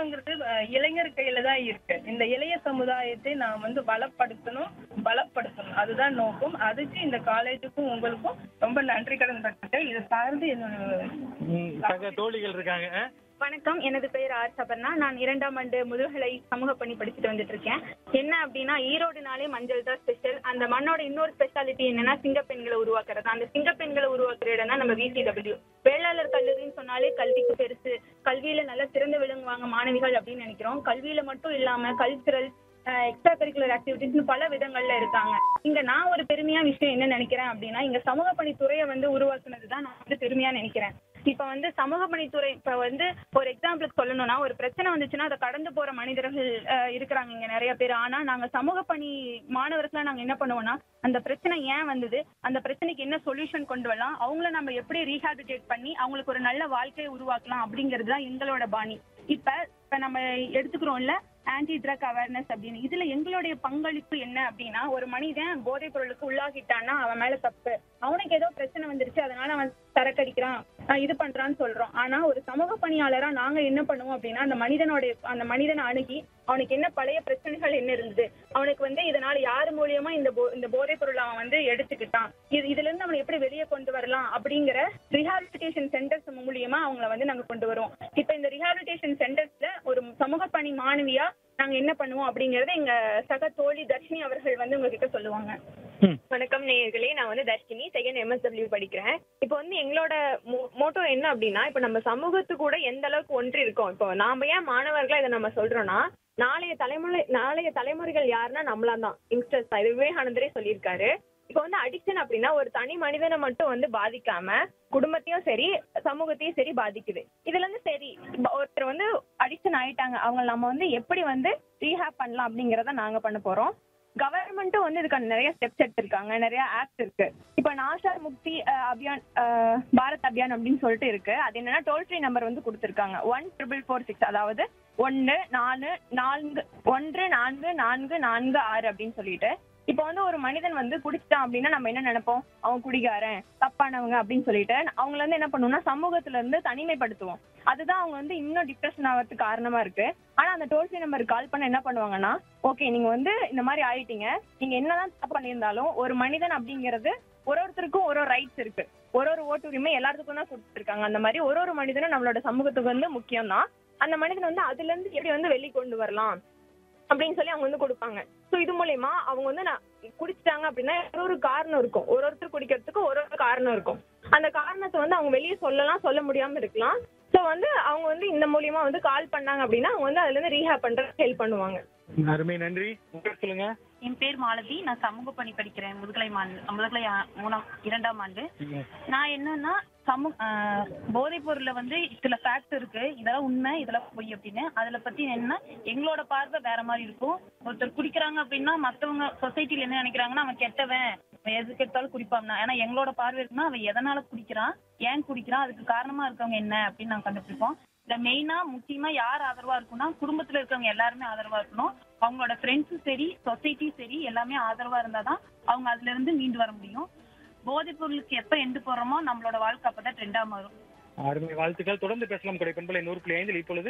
எதிர்காலங்கிறது அஹ், இளைஞர் கையில தான் இருக்கு இந்த இளைய சமுதாயத்தை நாம் வந்து பலப்படுத்தணும் பலப்படுத்தணும் அதுதான் நோக்கம் அதுக்கு இந்த காலேஜுக்கும் உங்களுக்கும் ரொம்ப நன்றி கடன் பட்டிருக்கேன் இதை சார்ந்து என்னோட ம், சக தோழிகள் இருக்காங்க ஆ? வணக்கம் எனது பெயர் ஆர் சபர்ணா நான் இரண்டாம் ஆண்டு முதுகலை சமூக பணி படிச்சுட்டு வந்துட்டு இருக்கேன் என்ன அப்படின்னா ஈரோடுனாலே மஞ்சள் தான் ஸ்பெஷல் அந்த மண்ணோட இன்னொரு ஸ்பெஷாலிட்டி என்னன்னா சிங்கப்பெண்களை உருவாக்குறது அந்த சிங்கப்பெண்களை உருவாக்குற இடம் தான் நம்ம விசிடபிள்யூ வேளாளர் கல்லூரின்னு சொன்னாலே கல்விக்கு பெருசு கல்வியில நல்லா சிறந்து விளங்குவாங்க மாணவிகள் அப்படின்னு நினைக்கிறோம் கல்வியில மட்டும் இல்லாம கல்ச்சுரல் எக்ஸ்ட்ரா கரிக்குலர் ஆக்டிவிட்டிஸ்னு பல விதங்கள்ல இருக்காங்க இங்க நான் ஒரு பெருமையா விஷயம் என்ன நினைக்கிறேன் அப்படின்னா இங்க சமூக பணித்துறையை வந்து உருவாக்குனது தான் நான் வந்து பெருமையா நினைக்கிறேன் இப்ப வந்து சமூக பணித்துறை இப்ப வந்து ஒரு எக்ஸாம்பிளுக்கு சொல்லணும்னா ஒரு பிரச்சனை வந்துச்சுன்னா அதை கடந்து போற மனிதர்கள் அஹ், இருக்கிறாங்க இங்க நிறைய பேர் ஆனா நாங்க சமூக பணி மாணவர்களா நாங்க என்ன பண்ணுவோம்னா அந்த பிரச்சனை ஏன் வந்தது அந்த பிரச்சனைக்கு என்ன சொல்யூஷன் கொண்டு வரலாம் அவங்கள நம்ம எப்படி ரீஹாபிலிட்டேட் பண்ணி அவங்களுக்கு ஒரு நல்ல வாழ்க்கையை உருவாக்கலாம் அப்படிங்கிறது தான் எங்களோட பாணி இப்ப இப்ப நம்ம எடுத்துக்கிறோம்ல ஆன்டி ட்ரக் அவேர்னஸ் அப்படின்னு இதுல எங்களுடைய பங்களிப்பு என்ன அப்படின்னா ஒரு மனிதன் போதைப் பொருளுக்கு உள்ளாகிட்டான்னா அவன் மேல தப்பு அவனுக்கு ஏதோ பிரச்சனை வந்துருச்சு அதனால அவன் சரக்கடிக்கிறான் அஹ் இது பண்றான்னு சொல்றோம் ஆனா ஒரு சமூக பணியாளரா நாங்க என்ன பண்ணுவோம் அப்படின்னா அந்த மனிதனோட அந்த மனிதனை அணுகி அவனுக்கு என்ன பழைய பிரச்சனைகள் என்ன இருந்தது அவனுக்கு வந்து இதனால யார் மூலியமா இந்த போ- இந்த போதைப் பொருளை அவன் வந்து எடுத்துக்கிட்டான் இது இதுல இருந்து அவனை எப்படி வெளியே கொண்டு வரலாம் அப்படிங்கிற ரிஹாபிலிட்டேஷன் சென்டர்ஸ் மூலியமா அவங்கள வந்து நாங்க கொண்டு வருவோம் இப்ப இந்த ரிஹாபிலிட்டேஷன் சென்டர்ஸ்ல ஒரு சமூக பணி மாணவியா நாங்க என்ன பண்ணுவோம் அப்படிங்கறத எங்க சக தோழி தர்ஷினி அவர்கள் வந்து உங்ககிட்ட சொல்லுவாங்க ம். வணக்கம் நேயர்களே நான் வந்து தர்ஷினி செகண்ட் எம்எஸ்டபிள்யூ படிக்கிறேன் இப்போ வந்து எங்களோட மோட்டோ என்ன அப்படின்னா இப்போ நம்ம சமூகத்து கூட எந்த அளவுக்கு ஒன்றி இருக்கோம் இப்போ நாம ஏன் மாணவர்களா இதை நம்ம சொல்றோம்னா நாளைய தலைமுறை நாளைய தலைமுறைகள் யாருன்னா நம்மளா தான் யங்ஸ்டர்ஸ் தான் இது விவேகானந்தரே சொல்லியிருக்காரு இப்போ வந்து அடிக்ஷன் அப்படின்னா ஒரு தனி மனிதனை மட்டும் வந்து பாதிக்காம குடும்பத்தையும் சரி சமூகத்தையும் சரி பாதிக்குது இதுல இருந்து சரி இப்ப ஒருத்தர் வந்து அடிக்ஷன் ஆயிட்டாங்க அவங்க நம்ம வந்து எப்படி வந்து ரீஹேப் பண்ணலாம் அப்படிங்கறத நாங்க பண்ண போறோம் கவர்மெண்ட்டும் வந்து இதுக்கான நிறைய ஸ்டெப்ஸ் எடுத்திருக்காங்க நிறைய ஆக்ட் இருக்கு இப்போ நாஷார் முக்தி அஹ், அபியான் அஹ், பாரத் அபியான் அப்படின்னு சொல்லிட்டு இருக்கு அது என்னன்னா டோல் ஃப்ரீ நம்பர் வந்து கொடுத்துருக்காங்க ஒன் ட்ரிபிள் ஃபோர் சிக்ஸ் அதாவது ஒன்று நாலு நான்கு ஒன்று நான்கு நான்கு நான்கு ஆறு அப்படின்னு சொல்லிட்டு இப்போ வந்து ஒரு மனிதன் வந்து குடிச்சிட்டான் அப்படின்னா நம்ம என்ன நினைப்போம் அவன் குடிகாரன் தப்பானவங்க அப்படின்னு சொல்லிட்டு அவங்கள வந்து என்ன பண்ணுவோம்னா சமூகத்துல இருந்து தனிமைப்படுத்துவோம் அதுதான் அவங்க வந்து இன்னும் டிப்ரெஷன் ஆகிறதுக்கு காரணமா இருக்கு ஆனா அந்த டோல் ஃப்ரீ நம்பருக்கு கால் பண்ண என்ன பண்ணுவாங்கன்னா ஓகே நீங்க வந்து இந்த மாதிரி ஆயிட்டீங்க நீங்க என்னதான் தப்பு பண்ணியிருந்தாலும் ஒரு மனிதன் அப்படிங்கிறது ஒரு ஒருத்தருக்கும் ஒரு ஒரு ரைட்ஸ் இருக்கு ஒரு ஒரு ஓட்டு உரிமை எல்லாத்துக்கும் தான் கொடுத்துருக்காங்க அந்த மாதிரி ஒரு ஒரு மனிதனும் நம்மளோட சமூகத்துக்கு வந்து முக்கியம் தான் அந்த மனிதன் வந்து அதுல இருந்து எப்படி வந்து வெளியே கொண்டு வரலாம் அப்படின்னு சொல்லி அவங்க வந்து கொடுப்பாங்க ஸோ இது மூலயமா அவங்க வந்து நான் குடிச்சிட்டாங்க அப்படின்னா ஒரு ஒரு காரணம் இருக்கும் ஒரு ஒருத்தர் குடிக்கிறதுக்கு ஒரு ஒரு காரணம் இருக்கும் அந்த காரணத்தை வந்து அவங்க வெளியே சொல்லலாம் சொல்ல முடியாம இருக்கலாம் ஸோ வந்து அவங்க வந்து இந்த மூலியமா வந்து கால் பண்ணாங்க அப்படின்னா அவங்க வந்து அதுல இருந்து ரீஹேப் பண்றதுக்கு ஹெல்ப் பண்ணுவாங்க அருமை நன்றி உங்களுக்கு சொல்லுங்க என் பேர் மாலதி நான் சமூக பணி படிக்கிறேன் முதுகலை மாண்டு முதுகலை ஆ- மூணாம் இரண்டாம் ஆண்டு ம். நான் என்னன்னா சமூக போதைப் பொருள்ல வந்து சில ஃபேக்ட் இருக்கு இதெல்லாம் உண்மை இதெல்லாம் பொய் அப்படின்னு அதுல பத்தி என்னன்னா எங்களோட பார்வை வேற மாதிரி இருக்கும் ஒருத்தர் குடிக்கிறாங்க அப்படின்னா மத்தவங்க சொசைட்டில என்ன நினைக்கிறாங்கன்னா அவன் கெட்டவன் அவன் எதுக்கு எடுத்தாலும் குடிப்பான் ஆனா எங்களோட பார்வை இருக்குன்னா அவன் எதனால குடிக்கிறான் ஏன் குடிக்கிறான் அதுக்கு காரணமா இருக்கவங்க என்ன அப்படின்னு நாங்க கண்டுபிடிப்போம் இந்த மெயினா முக்கியமா யார் ஆதரவா இருக்கும்னா குடும்பத்துல இருக்கவங்க எல்லாருமே ஆதரவா இருக்கணும் அவங்களோட ஃப்ரெண்ட்ஸும் சரி சொசைட்டியும் சரி எல்லாமே ஆதரவா இருந்தாதான் அவங்க அதுல இருந்து மீண்டு வர முடியும் போதைப் பொருளுக்கு எப்ப எண்டு போடுறோமோ நம்மளோட வாழ்க்கை அப்பதான் ட்ரெண்டா மாறும் அருமை வாழ்த்துக்கள் தொடர்ந்து பேசலாம் கொடை பண்பலை நூறு புள்ளி ஐந்தில் இப்பொழுது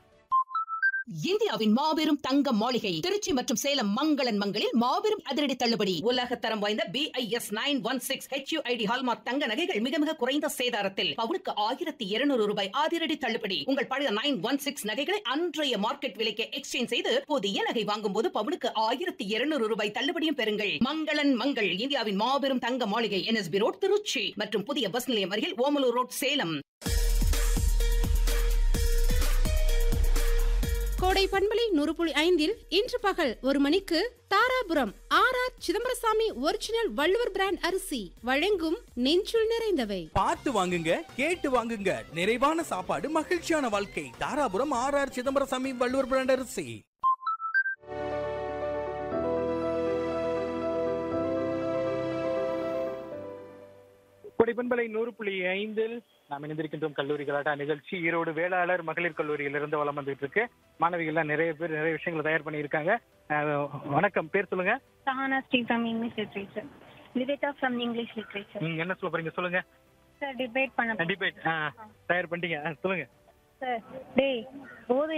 இந்தியாவின் மாபெரும் தங்க மாளிகை திருச்சி மற்றும் சேலம் மங்களன் மங்களில் மாபெரும் அதிரடி தள்ளுபடி உலக தரம் வாய்ந்த BIS nine one six HUID hallmark தங்க நகைகள் மிக மிக குறைந்த சேதாரத்தில் பவுனுக்கு ஆயிரத்தி இருநூறு ரூபாய் அதிரடி தள்ளுபடி உங்கள் பழைய நைன் ஒன் சிக்ஸ் நகைகளை அன்றைய மார்க்கெட் விலைக்கு எக்ஸ்சேஞ்ச் செய்து புதிய நகை வாங்கும் போது பவுனுக்கு ஆயிரத்தி இருநூறு ரூபாய் தள்ளுபடியும் பெறுங்கள் மங்களன் மங்கள் இந்தியாவின் மாபெரும் தங்க மாளிகை என்எஸ்பி ரோட் திருச்சி மற்றும் புதிய பஸ் நிலையம் அருகில் ஓமலூர் ரோட் சேலம் கோடை பண்பலை நூறு புள்ளி ஐந்தில் இன்று பகல் ஒரு மணிக்கு Dharapuram R R Chidambarasamy original Valluvar brand அரிசி வழங்கும் நெஞ்சுள் நிறைந்தவை பார்த்து வாங்குங்க கேட்டு வாங்குங்க நிறைவான சாப்பாடு மகிழ்ச்சியான வாழ்க்கை Dharapuram R R Chidambarasamy Valluvar brand அரிசி கொடை பண்பலை நூறு புள்ளி ஐந்தில் நாம் இணைந்திருக்கின்றோம் கல்லூரி கலாட்டா நிகழ்ச்சி ஈரோடு வேளாளர் மகளிர் கல்லூரியிலிருந்து வளம் வந்துட்டு இருக்கு மாணவிகள்லாம் நிறைய பேர் நிறைய விஷயங்களை தயார் பண்ணியிருக்காங்க அஹ், வணக்கம் பேர் சொல்லுங்க Sahana Sri from English literature Nivedha from English literature நீங்க என்ன சொல்ல போறீங்க சொல்லுங்க சார் டிபேட் பண்ண டிபேட் தயார் பண்ணிட்டீங்க அஹ், சொல்லுங்க சார் டேய் போதை